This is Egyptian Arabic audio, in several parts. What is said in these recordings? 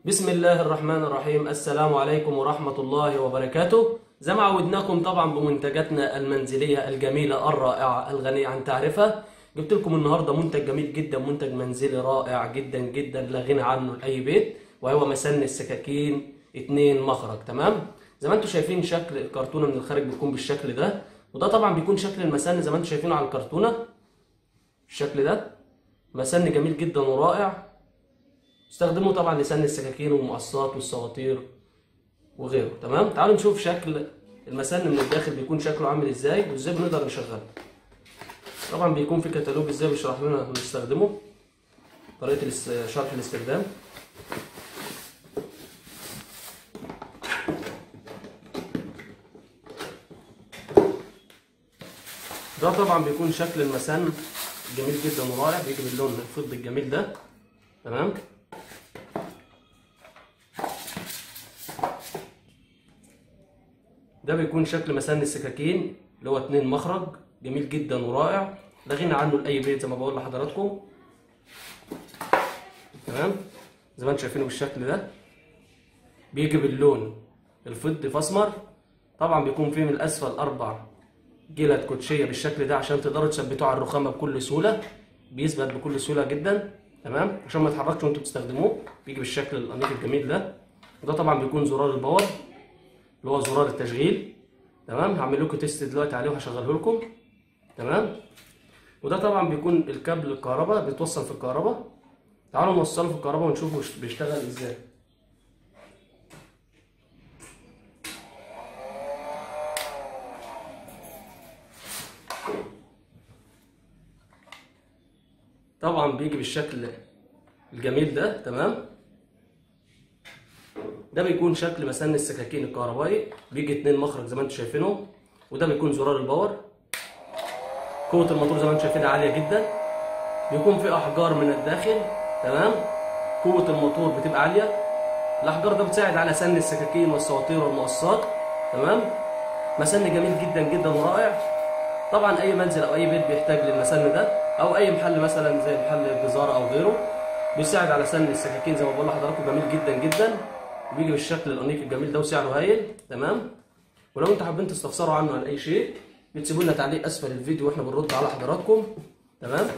بسم الله الرحمن الرحيم السلام عليكم ورحمة الله وبركاته زي ما عودناكم طبعا بمنتجاتنا المنزلية الجميلة الرائعة الغنية عن تعرفة جبت لكم النهاردة منتج جميل جدا منتج منزلي رائع جدا جدا لا غنى عنه لأي بيت وهو مسن السكاكين اتنين مخرج تمام زي ما انتم شايفين شكل الكرتونة من الخارج بيكون بالشكل ده وده طبعا بيكون شكل المسن زي ما انتم شايفينه على الكرتونة الشكل ده مسن جميل جدا ورائع استخدموه طبعا لسن السكاكين والمقصات والسواطير وغيره تمام تعالوا نشوف شكل المسن من الداخل بيكون شكله عامل ازاي وازاي بنقدر نشغله طبعا بيكون في كتالوج ازاي بيشرح لنا نستخدمه طريقه الاس- شرح الاستخدام ده طبعا بيكون شكل المسن جميل جدا ورائع بيجي باللون الفضي الجميل ده تمام ده بيكون شكل مسن السكاكين اللي هو اتنين مخرج جميل جدا ورائع لا غنى عنه لاي بيت زي ما بقول لحضراتكم تمام زي ما انتم شايفينه بالشكل ده بيجي باللون الفضي فاسمر طبعا بيكون فيه من الاسفل اربع جلد كوتشيه بالشكل ده عشان تقدروا تثبتوه على الرخامه بكل سهوله بيثبت بكل سهوله جدا تمام عشان ما يتحركش وانتوا بتستخدموه بيجي بالشكل الانيق الجميل ده وده طبعا بيكون زرار الباور اللي هو زرار التشغيل تمام هعمل لكم تيست دلوقتي عليه وهشغله لكم تمام وده طبعا بيكون الكابل الكهرباء بيتوصل في الكهرباء تعالوا نوصله في الكهرباء ونشوفه بيشتغل ازاي طبعا بيجي بالشكل الجميل ده تمام ده بيكون شكل مسن السكاكين الكهربائي بيجي اتنين مخرج زي ما انتم شايفينهم وده بيكون زرار الباور قوة الموتور زي ما انتم شايفينها عالية جدا بيكون في احجار من الداخل تمام قوة الموتور بتبقى عالية الاحجار ده بتساعد على سن السكاكين والسواطير والمقصات تمام مسن جميل جدا جدا ورائع طبعا اي منزل او اي بيت بيحتاج للمسن ده او اي محل مثلا زي محل الجزاره او غيره بيساعد على سن السكاكين زي ما بقول لحضراتكم جميل جدا جدا وبيجي بالشكل الانيق الجميل ده وسعره هايل تمام ولو انتوا حابين تستفسروا عنه عن اي شيء بتسيبوا لنا تعليق اسفل الفيديو واحنا بنرد على حضراتكم تمام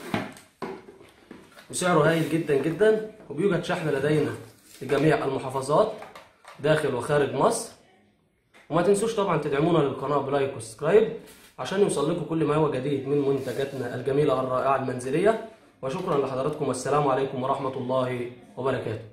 وسعره هايل جدا جدا وبيوجد شحن لدينا في جميع المحافظات داخل وخارج مصر وما تنسوش طبعا تدعمونا للقناه بلايك وسبسكرايب عشان يوصل لكم كل ما هو جديد من منتجاتنا الجميله الرائعه المنزليه وشكرا لحضراتكم والسلام عليكم ورحمه الله وبركاته